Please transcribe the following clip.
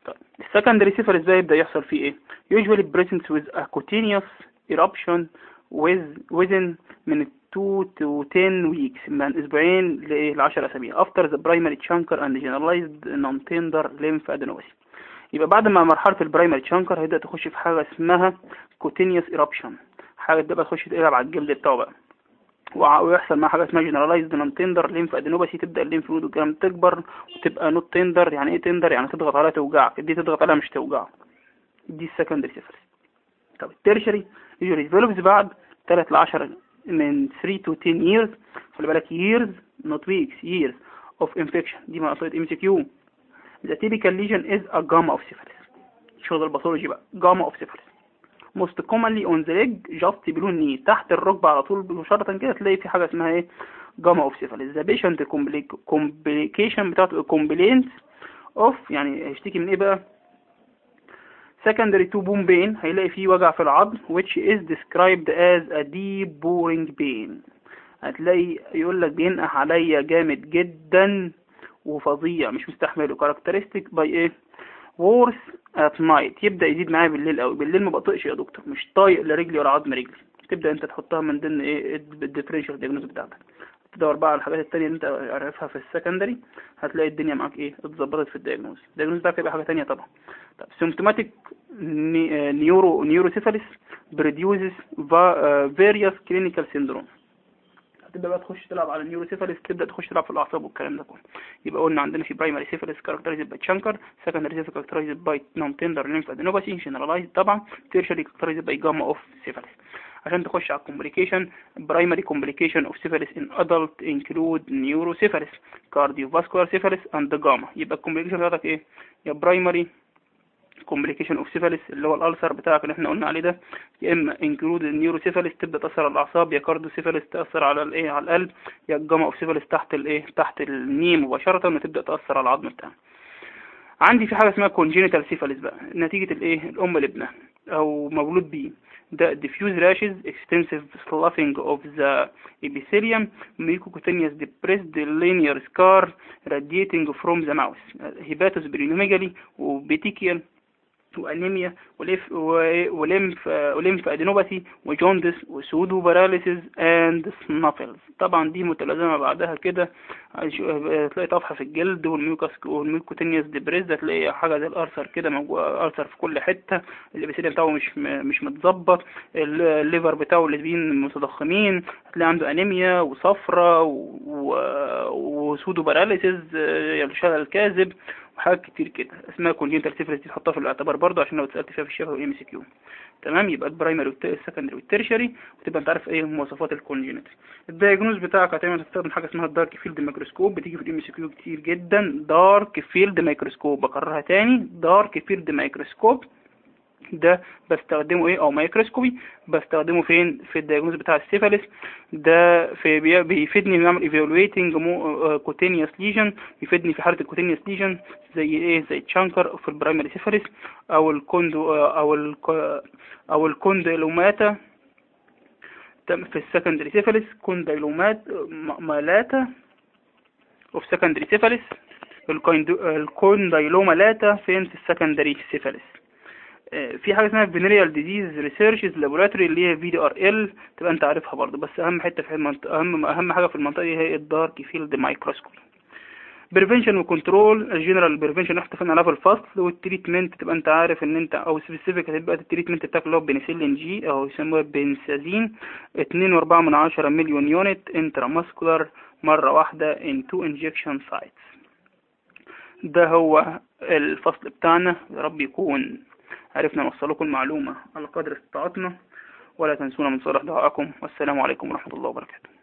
طيب السكندري سيفلس ده يبدا يحصل فيه ايه usually present with a cutaneous eruption with within من 2 to 10 weeks من اسبوعين ل 10 اسابيع after the primary chancre and generalized non-tender lymphadenopathy يبقى بعد ما مرحلة البرايمري تشانكر هيبدأ تخش في حاجة اسمها كوتينيوس ايرابشن حاجة تبقى تخش تقلب على الجلد بتاعه بقى وع- ويحصل معاها حاجة اسمها جنرالايزد نون تندر ليمف ادينوباثي تبدأ الليمف نود والكلام تكبر وتبقى نوت تندر يعني ايه تندر يعني تضغط عليها توجعك دي تضغط عليها مش توجعك دي السكندري سيفلس طب الترشري يوجوالي ديفلوبز بعد 3 ل 10 من 3 to 10 years خلي بالك years not weeks years of infection دي مقصود ام سي كيو The typical lesion is a gamma of syphilis. شغل الباثولوجي بقى gamma of syphilis. Most commonly on the leg just below knee تحت الركبة على طول مباشرة كده تلاقي في حاجة اسمها ايه gamma of syphilis. The patient compli- complication بتاعته complaints of يعني هيشتكي من ايه بقى secondary to bone pain هيلاقي فيه وجع في العظم which is described as a deep boring pain هتلاقي يقول لك بينقح عليا جامد جدا وفظيع مش مستحمله كاركترستيك باي ايه worse at night يبدا يزيد معايا بالليل قوي بالليل ما بطيقش يا دكتور مش طايق لا رجلي ولا عظم رجلي تبدا انت تحطها من ضمن ايه الديفرنشال دياجنوز بتاعتك تدور بقى على الحاجات التانية اللي انت عارفها في السكندري هتلاقي الدنيا معاك ايه اتظبطت في الدياجنوز الدياجنوز بتاعك هيبقى حاجة تانية طبعا طب سيمتوماتيك نيورو نيوروسيفاليس بريديوزز فاريوس كلينيكال سيندروم هتبدا بقى تخش تلعب على النيوروسيفاليس تبدا تخش تلعب في الاعصاب والكلام ده كله يبقى قلنا عندنا في برايمري سيفاليس كاركترايزد باي تشانكر سكندري سيفاليس كاركترايزد باي نون تندر ليمف ادينوباثي جنرالايزد طبعا تيرشري كاركترايزد باي جاما اوف سيفاليس عشان تخش على الكومبليكيشن برايمري كومبليكيشن اوف سيفاليس ان ادلت انكلود نيوروسيفاليس كارديوفاسكولار سيفاليس اند جاما يبقى الكومبليكيشن بتاعتك ايه يا برايمري كومبليكيشن اوف سيفاليس اللي هو الالسر بتاعك اللي احنا قلنا عليه ده يا اما انكلود النيوروسيفاليس تبدا تاثر على الاعصاب يا كارديوسيفاليس تاثر على الايه على القلب يا الجاما اوف سيفاليس تحت الايه تحت الني مباشره وتبدا تاثر على العظم بتاعنا عندي في حاجه اسمها كونجينيتال سيفاليس بقى نتيجه الايه الام لابنها او مولود بيه ده diffuse rashes extensive sloughing of the epithelium mucocutaneous depressed linear scar radiating from the mouth hepatosplenomegaly وبيتيكيال وانيميا وليف وليمف وليمف ادينوباثي وجوندس وسودو باراليسيس اند سنافلز طبعا دي متلازمه بعدها كده تلاقي طفحه في الجلد والميوكس والميوكوتينيوس ديبريز هتلاقي حاجه زي الارثر كده موجود ارثر في كل حته الابيثيليوم بتاعه مش مش متظبط الليفر بتاعه الاسبين متضخمين هتلاقي عنده انيميا وصفرة وسودو باراليسيس يعني شلل كاذب وحاجات كتير كده اسمها كونجنتال سيفلس دي تحطها في الاعتبار برضه عشان لو اتسالت فيها في الشفوي ام سي كيو تمام يبقى البرايمري والسكندري والترشري وتبقى انت عارف ايه مواصفات الكونجنتال الدايجنوز بتاعك هتعمل تستخدم حاجه اسمها الدارك فيلد ميكروسكوب بتيجي في الام سي كيو كتير جدا دارك فيلد ميكروسكوب بكررها تاني دارك فيلد ميكروسكوب ده بستخدمه ايه او مايكروسكوبي بستخدمه فين في الدياجنوز بتاع السيفاليس ده في بي- بيفيدني ان اعمل ايفالويتنج كوتينيوس ليجن بيفيدني في حاله الكوتينيوس ليجن زي ايه زي تشانكر في البرايمري سيفاليس او الكوندو او ال او الكونديلوماتا تم- في السكندري سيفاليس كونديلومات م- مالاتا وفي سكندري سيفاليس الكونديلوما لاتا فين في السكندري سيفاليس في حاجه اسمها فينيريال ديزيز ريسيرشز لابوراتوري اللي هي في دي ار ال تبقى انت عارفها برضه بس اهم حته في المنطقه اهم اهم حاجه في المنطقه دي هي الدارك فيلد مايكروسكوب بريفنشن وكنترول الجنرال بريفنشن اللي احنا اتفقنا عليها في الفصل والتريتمنت تبقى انت عارف ان انت او سبيسيفيك هتبقى التريتمنت بتاعك اللي هو بنسلين جي او يسموها بنسازين اتنين واربعة من عشرة مليون يونت انتراماسكولار مرة واحدة in two injection sites ده هو الفصل بتاعنا يا رب يكون عرفنا نوصل لكم المعلومة على قدر استطاعتنا ولا تنسونا من صالح دعائكم والسلام عليكم ورحمة الله وبركاته